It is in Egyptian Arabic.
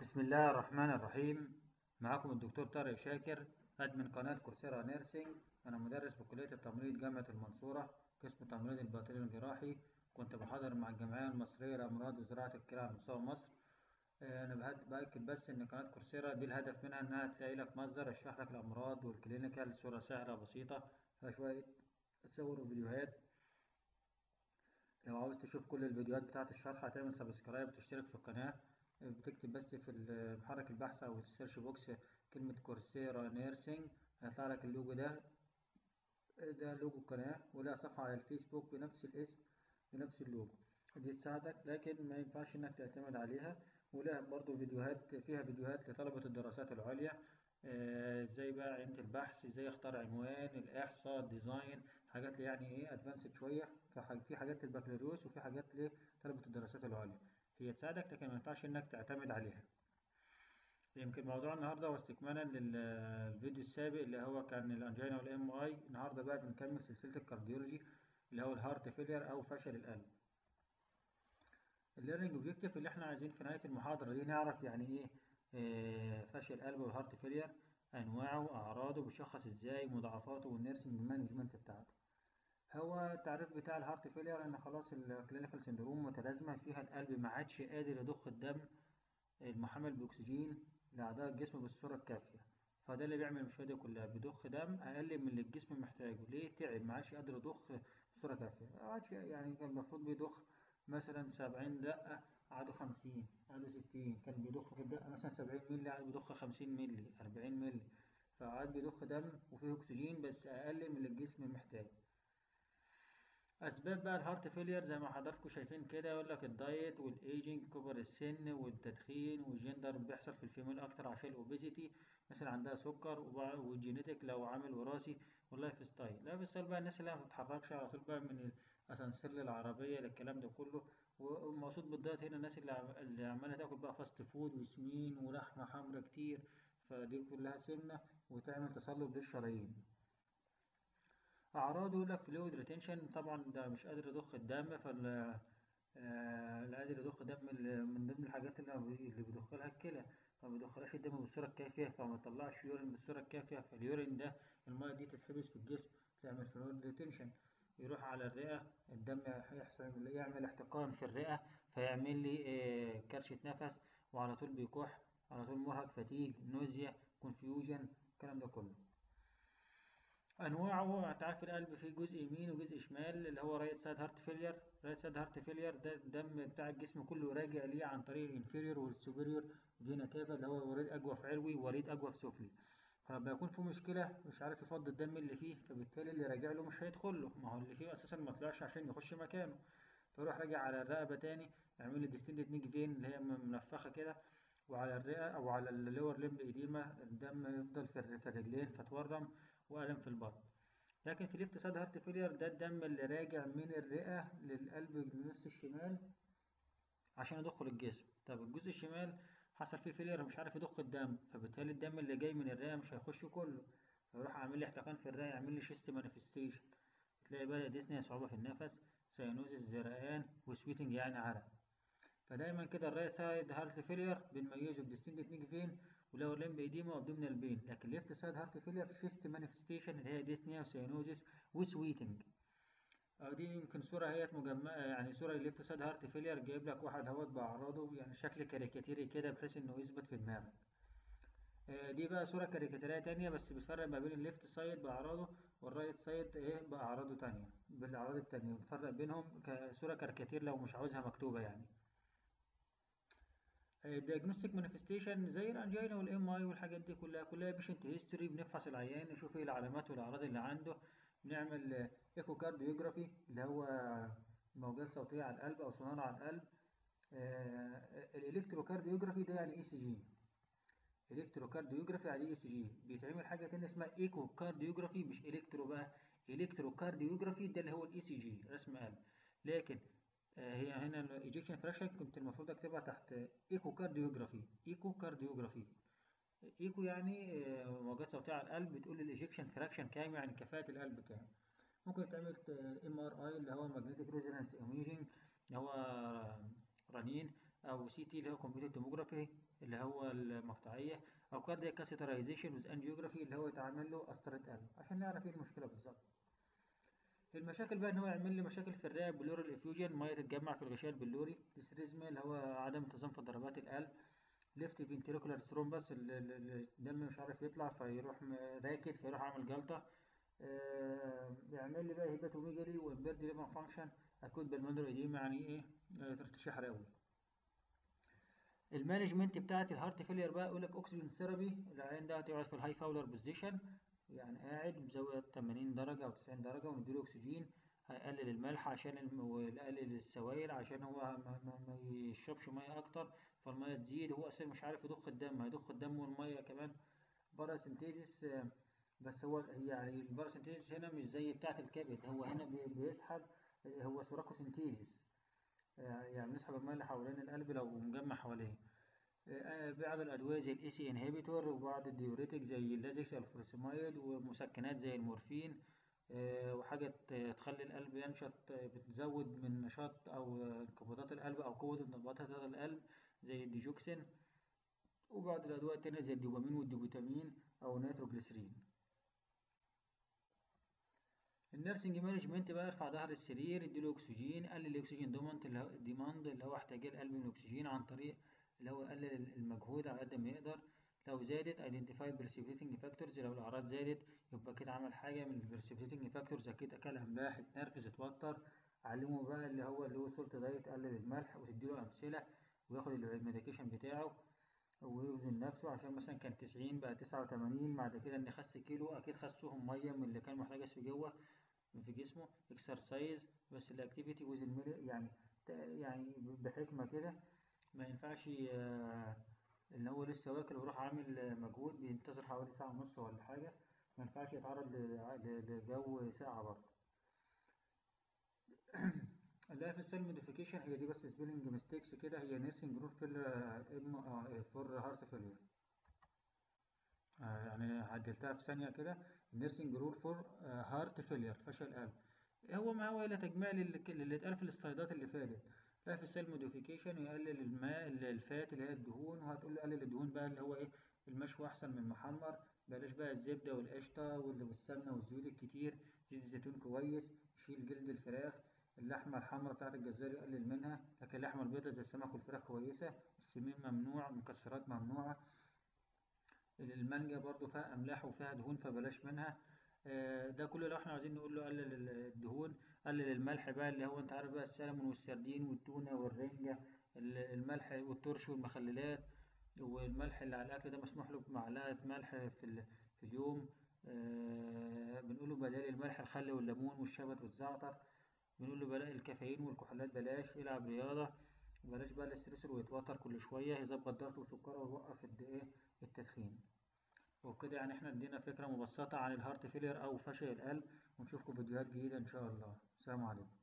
بسم الله الرحمن الرحيم معكم الدكتور طارق شاكر أدمن قناة كورسيرا نيرسينج أنا مدرس بكلية التمريض جامعة المنصورة قسم تمريض الباطني الجراحي كنت بحاضر مع الجمعية المصرية لأمراض وزراعة الكلى على مستوى مصر آه، أنا بهد- بأكد بس إن قناة كورسيرا دي الهدف منها إنها تلاقي لك مصدر يشرح لك الأمراض والكلينيكال بصورة سهلة بسيطة فيها شوية صور وفيديوهات لو عاوز تشوف كل الفيديوهات بتاعة الشرح هتعمل سبسكرايب وتشترك في القناة بتكتب بس في ال- محرك البحث أو السيرش بوكس كلمة كورسيرا نيرسينج هيطلع لك اللوجو ده ده لوجو القناة ولها صفحة على الفيسبوك بنفس الاسم بنفس اللوجو دي تساعدك لكن ما ينفعش انك تعتمد عليها ولها برضو فيديوهات فيها فيديوهات لطلبة الدراسات العليا آه، ازاي بقى عينة البحث ازاي اختار عنوان الاحصاء الديزاين حاجات اللي يعني ايه ادفانسد شوية فح- في حاجات للبكالوريوس وفي حاجات لطلبة الدراسات العليا هي تساعدك لكن ما ينفعش انك تعتمد عليها يمكن موضوع النهارده هو استكمالا للفيديو السابق اللي هو كان الانجينا والام اي النهارده بقى بنكمل سلسله الكارديولوجي اللي هو الهارت فيلير او فشل القلب الليرنينج اوبجيكتيف اللي احنا عايزين في نهايه المحاضره دي نعرف يعني ايه آه، فشل القلب والهارت فيلير انواعه اعراضه بيشخص ازاي مضاعفاته والنيرسينج مانجمنت بتاعته هو التعريف بتاع الهارت فيلير ان خلاص الكلينيكال سندروم متلازمه فيها القلب ما عادش قادر يضخ الدم المحمل بأكسجين لأعضاء الجسم بالصورة الكافية فده اللي بيعمل المشكلة دي كلها بيضخ دم أقل من اللي الجسم محتاجه ليه تعب ما عادش قادر يضخ بصورة كافية ما عادش يعني كان المفروض بيضخ مثلا سبعين دقة قعدوا خمسين قعدوا ستين كان بيضخ في الدقة مثلا سبعين مللي قعد بيضخ خمسين مللي أربعين مللي فقعد بيضخ دم وفيه أكسجين بس أقل من اللي الجسم محتاجه اسباب بقى الهارت فيلير زي ما حضراتكم شايفين كده يقول لك الدايت والايجنج كبر السن والتدخين والجندر بيحصل في الفيميل اكتر عشان الاوبيزيتي مثلا عندها سكر وبع- والجينيتك لو عامل وراثي واللايف ستايل اللايف ستايل بقى الناس اللي ما بتتحركش على طول بقى من الاسانسير للعربيه للكلام ده كله والمقصود بالدايت هنا الناس اللي عم- اللي عماله تاكل بقى فاست فود وسمين ولحمه حمرا كتير فدي كلها سمنه وتعمل تصلب للشرايين أعراضه يقول لك فلويد ريتنشن طبعا ده مش قادر يضخ الدم فال آه، لا قادر يضخ دم ال- من ضمن الحاجات اللي اللي بيضخ لها الكلى فما بيضخلهاش الدم بالصورة الكافية فما يطلعش يورين بالصورة الكافية فاليورين ده المية دي تتحبس في الجسم تعمل فلويد ريتنشن يروح على الرئة الدم يحصل يعمل احتقان في الرئة فيعمل لي آه، كرشة نفس وعلى طول بيكح على طول مرهق فتيج نوزيا كونفيوجن الكلام ده كله انواعه انت عارف القلب فيه جزء يمين وجزء شمال اللي هو رايت سايد هارت فيلير رايت سايد هارت فيلير ده الدم بتاع الجسم كله راجع ليه عن طريق الانفيريور والسوبيريور فينا كافا اللي هو وريد اجوف علوي ووريد اجوف سفلي فلما يكون في مشكله مش عارف يفضي الدم اللي فيه فبالتالي اللي راجع له مش هيدخل له ما هو اللي فيه اساسا ما طلعش عشان يخش مكانه فيروح راجع على الرقبه تاني يعمل لي ديستندد نيك فين اللي هي منفخه كده وعلى الرئه او على اللور لمب ايديما الدم يفضل في الر- في الرجلين فتورم والم في البطن لكن في ليفت سايد هارت فيلير ده الدم اللي راجع من الرئة للقلب النص الشمال عشان يضخه للجسم طب الجزء الشمال حصل فيه فيلير مش عارف يضخ الدم فبالتالي الدم اللي جاي من الرئة مش هيخش كله فيروح عامل لي احتقان في الرئة يعمل لي شيست مانيفستيشن تلاقي بدأ ديسنيا صعوبة في النفس سيانوزيس زرقان وسويتنج يعني عرق فدايما كده الرايت سايد هارت فيلير بنميزه بديستنكت نيك فين ولو لمب ايديما وابدومينال بين لكن ليفت سايد هارت فيلير شيست مانيفستيشن اللي هي ديسنيا وسيانوزيس وسويتنج أو دي يمكن صورة هي مجمعة يعني صورة ليفت سايد هارت فيلير جايب لك واحد اهوت بأعراضه يعني شكل كاريكاتيري كده بحيث إنه يثبت في دماغك. آه، دي بقى صورة كاريكاتيرية تانية بس بتفرق ما بين الليفت سايد بأعراضه والرايت سايد إيه بأعراضه تانية بالأعراض التانية بتفرق بينهم كصورة كاريكاتير لو مش عاوزها مكتوبة يعني. الدياجنوستيك مانيفستيشن زي الانجينا والام اي والحاجات دي كلها كلها بيشنت هيستوري بنفحص العيان نشوف ايه العلامات والاعراض اللي عنده بنعمل ايكو كارديوجرافي اللي هو موجات صوتيه على القلب او سونار على القلب الالكتروكارديوجرافي ده يعني اي سي جي الكتروكارديوجرافي يعني اي سي جي بيتعمل حاجه تانية اسمها ايكو كارديوجرافي مش الكترو بقى الكتروكارديوجرافي ده اللي هو الاي سي جي رسم قلب لكن آه، هي هنا الايجكشن فراكشن كنت المفروض اكتبها تحت ايكو كارديوجرافي ايكو كارديوجرافي ايكو يعني آه، موجات صوتيه على القلب بتقول الايجكشن فراكشن كام يعني كفاءه القلب كام ممكن تعمل ام ار اي اللي هو ماجنتيك ريزونانس ايميجنج اللي هو رنين او سي تي اللي هو كمبيوتر توموجرافي اللي هو المقطعيه او كاردياك كاسيترايزيشن وذ انجيوجرافي اللي هو يتعمل له قسطره قلب عشان نعرف ايه المشكله بالظبط المشاكل بقى ان هو يعمل لي مشاكل في الرئه بلورال افيوجن ميه تتجمع في الغشاء البلوري ديسريزميا اللي هو عدم انتظام في ضربات القلب ليفت فينتريكولار ثرومبس الدم مش عارف يطلع فيروح راكد فيروح عامل جلطه آه، يعمل لي بقى هيباتوميجالي وامبيرد ليفر فانكشن اكود بالمندر ايديما يعني ايه آه، ارتشاح رئوي المانجمنت بتاعت الهارت فيلير بقى يقول لك اكسجين ثيرابي العيان ده هتقعد في الهاي فاولر بوزيشن يعني قاعد بزاويه 80 درجه او 90 درجه ونديله اكسجين هيقلل الملح عشان الم... ويقلل السوائل عشان هو ما, ما, ما يشربش ميه اكتر فالميه تزيد هو اصلا مش عارف يضخ الدم هيضخ الدم والميه كمان باراسينتيزيس آه، بس هو يعني الباراسينتيزيس هنا مش زي بتاعة الكبد هو هنا بي- بيسحب هو سوراكوسينتيزيس آه، يعني بنسحب الميه اللي حوالين القلب لو مجمع حواليه آه، بعض الأدوية زي الاي سي انهبيتور وبعض الديوريتك زي اللازكس الفورسمايد ومسكنات زي المورفين آه، وحاجة ت- تخلي القلب ينشط آه، بتزود من نشاط أو آه، انقباضات القلب أو قوة انقباضات القلب زي الديجوكسين وبعض الأدوية التانية زي الدوبامين والدوبوتامين أو نيتروجليسرين النيرسنج مانجمنت بقى ارفع ظهر السرير اديله اكسجين قلل الاكسجين دومنت اللي هو ديماند اللي هو احتياج القلب من الاكسجين عن طريق اللي هو يقلل المجهود على قد ما يقدر لو زادت ايدنتيفاي بريسيبيتنج فاكتورز لو الاعراض زادت يبقى كده عمل حاجه من البريسيبيتنج فاكتورز اكيد اكل املاح اتنرفز اتوتر علمه بقى اللي هو اللي هو سولت دايت قلل الملح وتديله امثله وياخد الميديكيشن بتاعه ويوزن نفسه عشان مثلا كان تسعين بقى تسعة وتمانين بعد كده ان خس كيلو اكيد خسهم ميه من اللي كان محتاج في جوه في جسمه اكسرسايز بس الاكتيفيتي وزن يعني يعني بحكمه كده ما ينفعش آه، ان هو لسه واكل وراح عامل مجهود بينتظر حوالي ساعه ونص ولا حاجه ما ينفعش يتعرض ل- ل- لجو ساقع برضه اللايف ستايل موديفيكيشن هي دي بس سبيلنج ميستيكس كده هي نيرسينج رول في ام فور هارت فيلير يعني عدلتها في ثانيه كده نيرسينج رول فور هارت فيلير فشل قلب هو ما هو الا تجميع للي اللي اتقال في السلايدات اللي فاتت لايف ستايل موديفيكيشن يقلل الماء الفات اللي هي الدهون وهتقول له قلل الدهون بقى اللي هو ايه المشوي احسن من المحمر بلاش بقى الزبده والقشطه وال- والسمنه والزيوت الكتير زيت الزيتون كويس شيل جلد الفراخ اللحمه الحمراء بتاعت الجزار يقلل منها لكن اللحمه البيضاء زي السمك والفراخ كويسه السمين ممنوع المكسرات ممنوعه المانجا برضو فيها املاح وفيها دهون فبلاش منها آه، ده كله لو احنا عايزين نقول له قلل ال- الدهون قلل الملح بقى اللي هو انت عارف بقى السلمون والسردين والتونة والرنجة ال- الملح والترش والمخللات والملح اللي على الاكل ده مسموح له بمعلقة ملح في ال- في اليوم آه، بنقول له بدل الملح الخل والليمون والشبت والزعتر بنقول له بلاش الكافيين والكحولات بلاش العب رياضة بلاش بقى الاسترسل ويتوتر كل شوية يظبط ضغطه وسكره ويوقف الد- ايه التدخين وبكده يعني احنا ادينا فكرة مبسطة عن الهارت فيلير او فشل القلب ونشوفكم فيديوهات جديدة ان شاء الله سلام عليكم